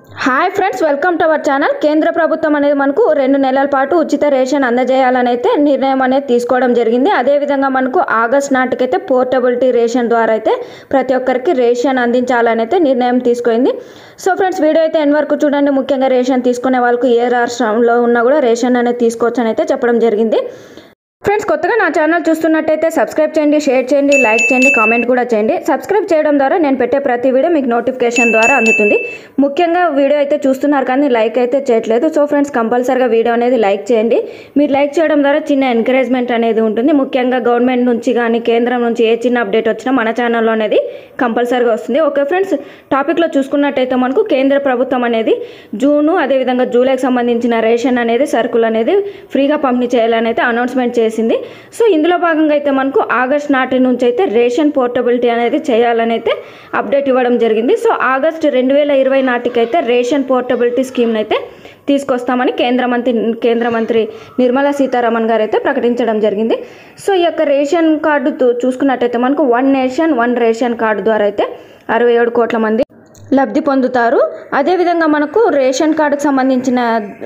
hi friends welcome to our channel కేంద్ర ప్రభుత్వం అనేది మనకు రెండు నెలల పాటు ఉచిత రేషన్ అందజేయాలని అయితే నిర్ణయం అనేది తీసుకోవడం జరిగింది అదేవిధంగా మనకు ఆగస్ట్ నాటికైతే పోర్టబిలిటీ రేషన్ ద్వారా అయితే ప్రతి ఒక్కరికి రేషన్ అందించాలని అయితే నిర్ణయం తీసుకుంది సో ఫ్రెండ్స్ వీడియో అయితే ఎన్ వరకు చూడండి ముఖ్యంగా రేషన్ తీసుకునే వాళ్ళకు ఏ రాష్ట్రంలో ఉన్నా కూడా రేషన్ అనేది తీసుకోవచ్చు అని అయితే చెప్పడం జరిగింది ఫ్రెండ్స్ కొత్తగా నా ఛానల్ చూస్తున్నట్టయితే సబ్స్క్రైబ్ చేయండి షేర్ చేయండి లైక్ చేయండి కామెంట్ కూడా చేయండి సబ్స్క్రైబ్ చేయడం ద్వారా నేను పెట్టే ప్రతి వీడియో మీకు నోటిఫికేషన్ ద్వారా అందుతుంది ముఖ్యంగా వీడియో అయితే చూస్తున్నారు కానీ లైక్ అయితే చేయట్లేదు సో ఫ్రెండ్స్ కంపల్సరీగా వీడియో అనేది లైక్ చేయండి మీరు లైక్ చేయడం ద్వారా చిన్న ఎంకరేజ్మెంట్ అనేది ఉంటుంది ముఖ్యంగా గవర్నమెంట్ నుంచి కానీ కేంద్రం నుంచి ఏ చిన్న అప్డేట్ వచ్చినా మన ఛానల్లో అనేది కంపల్సరీగా వస్తుంది ఓకే ఫ్రెండ్స్ టాపిక్లో చూసుకున్నట్టయితే మనకు కేంద్ర ప్రభుత్వం అనేది జూను అదేవిధంగా జూలైకి సంబంధించిన రేషన్ అనేది సరుకులు అనేది ఫ్రీగా పంపిణీ చేయాలని అయితే అనౌన్స్మెంట్ చేసింది సో ఇందులో భాగంగా అయితే మనకు ఆగస్ట్ నాటి నుంచి అయితే రేషన్ పోర్టబిలిటీ అనేది చేయాలని అయితే అప్డేట్ ఇవ్వడం జరిగింది సో ఆగస్ట్ రెండు వేల ఇరవై నాటికైతే రేషన్ పోర్టబిలిటీ స్కీమ్ని అయితే తీసుకొస్తామని కేంద్ర మంత్రి కేంద్ర మంత్రి నిర్మలా సీతారామన్ గారు అయితే ప్రకటించడం జరిగింది సో ఈ యొక్క రేషన్ కార్డు తూ- చూసుకున్నట్టయితే మనకు one nation one ration card ద్వారా అయితే అరవై ఏడు కోట్ల మంది లబ్ధి పొందుతారు అదేవిధంగా మనకు రేషన్ కార్డుకు సంబంధించిన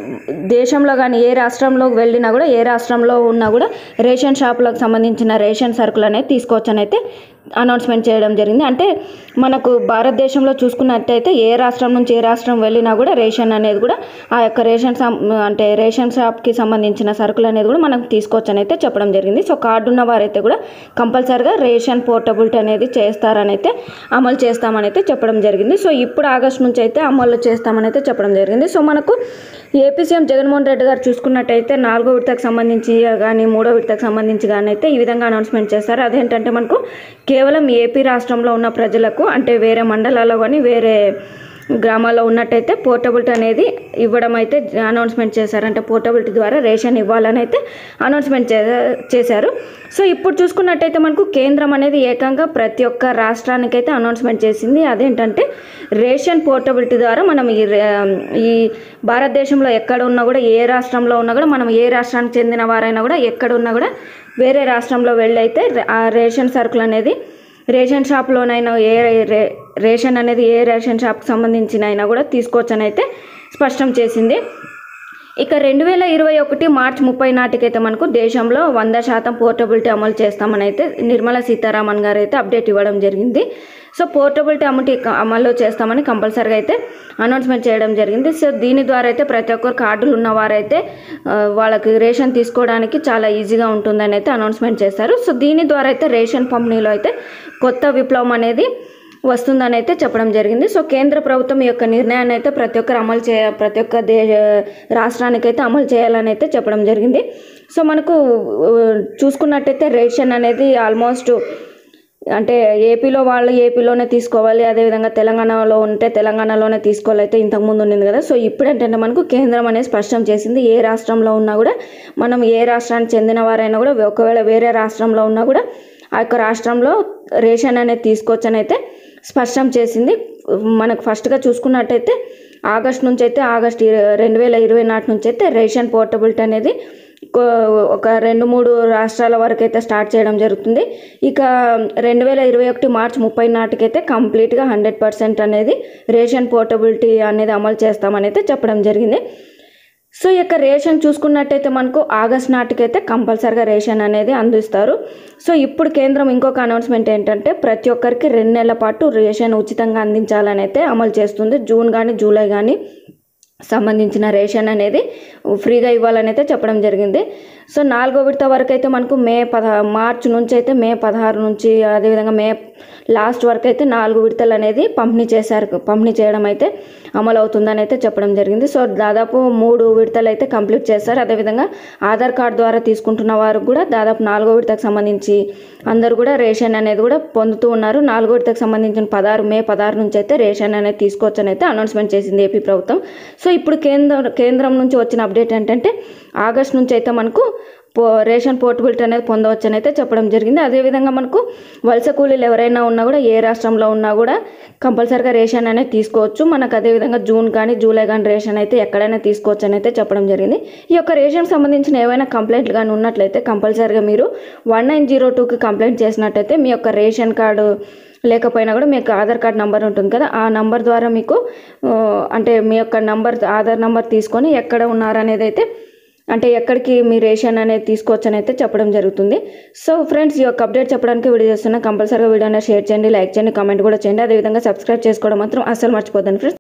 దేశంలో కానీ ఏ రాష్ట్రంలో వెళ్ళినా కూడా ఏ రాష్ట్రంలో ఉన్నా కూడా రేషన్ షాపులకు సంబంధించిన రేషన్ సరుకులు అనేది తీసుకోవచ్చని అయితే అనౌన్స్మెంట్ చేయడం జరిగింది అంటే మనకు భారతదేశంలో చూసుకున్నట్టయితే ఏ రాష్ట్రం నుంచి ఏ రాష్ట్రం వెళ్ళినా కూడా రేషన్ అనేది కూడా ఆ యొక్క రేషన్ సం- అంటే రేషన్ షాప్కి సంబంధించిన సరుకులు అనేది కూడా మనం తీసుకోవచ్చని అయితే చెప్పడం జరిగింది సో కార్డు ఉన్న వారైతే కూడా కంపల్సరిగా రేషన్ పోర్టబిలిటీ అనేది చేస్తారని అయితే అమలు చేస్తామని అయితే చెప్పడం జరిగింది సో ఇప్పుడు ఆగస్ట్ నుంచి అయితే అమలు చేస్తామని అయితే చెప్పడం జరిగింది సో మనకు ఏపీ సీఎం జగన్మోహన్ రెడ్డి గారు చూసుకున్నట్టయితే నాలుగో విడతకు సంబంధించి కానీ మూడో విడతకు సంబంధించి కానీ అయితే ఈ విధంగా అనౌన్స్మెంట్ చేస్తారు అదేంటంటే మనకు కేవలం ఏపీ రాష్ట్రంలో ఉన్న ప్రజలకు అంటే వేరే మండలాల్లో కానీ వేరే గ్రామాల్లో ఉన్నట్టయితే పోర్టబిలిటీ అనేది ఇవ్వడం అయితే అనౌన్స్మెంట్ చేశారు అంటే పోర్టబిలిటీ ద్వారా రేషన్ ఇవ్వాలని అయితే అనౌన్స్మెంట్ చే చేశారు సో ఇప్పుడు చూసుకున్నట్టయితే మనకు కేంద్రం అనేది ఏకంగా ప్రతి ఒక్క రాష్ట్రానికైతే అనౌన్స్మెంట్ చేసింది అదేంటంటే రేషన్ పోర్టబిలిటీ ద్వారా మనం ఈ రే- ఈ భారతదేశంలో ఎక్కడ ఉన్నా కూడా ఏ రాష్ట్రంలో ఉన్నా కూడా మనం ఏ రాష్ట్రానికి చెందిన వారైనా కూడా ఎక్కడ ఉన్నా కూడా వేరే రాష్ట్రంలో వెళ్ళి అయితే ఆ రేషన్ సరుకులు అనేది రేషన్ షాప్లోనైనా ఏ రే రేషన్ అనేది ఏ రేషన్ షాప్కి సంబంధించిన అయినా కూడా తీసుకోవచ్చని అయితే స్పష్టం చేసింది ఇక రెండు వేల ఇరవై ఒకటి మార్చ్ ముప్పై నాటికైతే మనకు దేశంలో వంద శాతం పోర్టబిలిటీ అమలు చేస్తామని అయితే నిర్మలా సీతారామన్ గారు అయితే అప్డేట్ ఇవ్వడం జరిగింది సో పోర్టబిలిటీ అమలు అమలు చేస్తామని కంపల్సరీగా అయితే అనౌన్స్మెంట్ చేయడం జరిగింది సో దీని ద్వారా అయితే ప్రతి ఒక్కరు కార్డులు ఉన్న వారైతే ఆ, వాళ్ళకి రేషన్ తీసుకోవడానికి చాలా ఈజీగా ఉంటుందని అయితే అనౌన్స్మెంట్ చేశారు సో దీని ద్వారా అయితే రేషన్ పంపిణీలో అయితే కొత్త విప్లవం అనేది వస్తుందని అయితే చెప్పడం జరిగింది సో కేంద్ర ప్రభుత్వం ఈ యొక్క నిర్ణయాన్ని అయితే ప్రతి ఒక్కరు అమలు చేయ ప్రతి ఒక్క దే రాష్ట్రానికైతే అమలు చేయాలని అయితే చెప్పడం జరిగింది సో మనకు ఆ, చూసుకున్నట్టయితే రేషన్ అనేది ఆల్మోస్ట్ అంటే ఏపీలో వాళ్ళు ఏపీలోనే తీసుకోవాలి అదేవిధంగా తెలంగాణలో ఉంటే తెలంగాణలోనే తీసుకోవాలి అయితే ఇంతకుముందు ఉండింది కదా సో ఇప్పుడు ఏంటంటే మనకు కేంద్రం అనేది స్పష్టం చేసింది ఏ రాష్ట్రంలో ఉన్నా కూడా మనం ఏ రాష్ట్రానికి చెందిన వారైనా కూడా ఒకవేళ వేరే రాష్ట్రంలో ఉన్నా కూడా ఆ యొక్క రాష్ట్రంలో రేషన్ అనేది తీసుకోవచ్చని అయితే స్పష్టం చేసింది మనకు ఫస్ట్గా చూసుకున్నట్టయితే ఆగస్ట్ నుంచి అయితే ఆగస్ట్ ఇర- రెండు వేల ఇరవై నాటి నుంచి అయితే రేషన్ పోర్టబిలిటీ అనేది కో- ఒక రెండు మూడు రాష్ట్రాల వరకు అయితే స్టార్ట్ చేయడం జరుగుతుంది ఇక రెండు వేల ఇరవై ఒకటి మార్చ్ ముప్పై నాటికైతే కంప్లీట్గా హండ్రెడ్ పర్సెంట్ అనేది రేషన్ పోర్టబిలిటీ అనేది అమలు చేస్తామని అయితే చెప్పడం జరిగింది సో ఈ యొక్క రేషన్ చూసుకున్నట్టయితే మనకు ఆగస్ట్ నాటికైతే కంపల్సరిగా రేషన్ అనేది అందిస్తారు సో ఇప్పుడు కేంద్రం ఇంకొక అనౌన్స్మెంట్ ఏంటంటే ప్రతి ఒక్కరికి రెండు నెలల పాటు రేషన్ ఉచితంగా అందించాలని అయితే అమలు చేస్తుంది జూన్ కానీ జూలై కానీ సంబంధించిన రేషన్ అనేది ఫ్రీగా ఇవ్వాలని అయితే చెప్పడం జరిగింది సో నాలుగో విడత వరకు అయితే మనకు మే పద మార్చి నుంచి అయితే మే పదహారు నుంచి అదేవిధంగా మే లాస్ట్ వరకు అయితే నాలుగు విడతలు అనేది పంపిణీ చేశారు పంపిణీ చేయడం అయితే అమలు అవుతుందని అయితే చెప్పడం జరిగింది సో దాదాపు మూడు విడతలు అయితే కంప్లీట్ చేశారు అదేవిధంగా ఆధార్ కార్డు ద్వారా తీసుకుంటున్న వారు కూడా దాదాపు నాలుగో విడతకు సంబంధించి అందరూ కూడా రేషన్ అనేది కూడా పొందుతూ ఉన్నారు నాలుగో విడతకు సంబంధించిన పదహారు మే పదహారు నుంచి అయితే రేషన్ అనేది తీసుకోవచ్చని అయితే అనౌన్స్మెంట్ చేసింది ఏపీ ప్రభుత్వం సో ఇప్పుడు కేంద్ర కేంద్రం నుంచి వచ్చిన అప్డేట్ ఏంటంటే ఆగస్ట్ నుంచి అయితే మనకు పో రేషన్ పోర్టబిలిటీ అనేది పొందవచ్చు అని అయితే చెప్పడం జరిగింది అదేవిధంగా మనకు వలస కూలీలు ఎవరైనా ఉన్నా కూడా ఏ రాష్ట్రంలో ఉన్నా కూడా కంపల్సరిగా రేషన్ అనేది తీసుకోవచ్చు మనకు అదేవిధంగా జూన్ కానీ జూలై కానీ రేషన్ అయితే ఎక్కడైనా తీసుకోవచ్చు అని అయితే చెప్పడం జరిగింది ఈ యొక్క రేషన్ సంబంధించిన ఏవైనా కంప్లైంట్లు కానీ ఉన్నట్లయితే కంపల్సరిగా మీరు వన్ నైన్ జీరో టూకి కంప్లైంట్ చేసినట్టయితే మీ యొక్క రేషన్ కార్డు లేకపోయినా కూడా మీకు ఆధార్ కార్డ్ నంబర్ ఉంటుంది కదా ఆ నంబర్ ద్వారా మీకు ఆ, అంటే మీ యొక్క నంబర్ ఆధార్ నంబర్ తీసుకొని ఎక్కడ ఉన్నారనేది అయితే అంటే ఎక్కడికి మీ రేషన్ అనేది తీసుకోవచ్చు అని అయితే చెప్పడం జరుగుతుంది సో ఫ్రెండ్స్ ఈ యొక్క అప్డేట్ చెప్పడానికి వీడియో చేస్తున్నా కంపల్సరీగా వీడియోని షేర్ చేయండి లైక్ చేయండి కామెంట్ కూడా చేయండి అదేవిధంగా సబ్స్క్రైబ్ చేసుకోవడం మాత్రం అస్సలు మర్చిపోద్దండి ఫ్రెండ్స్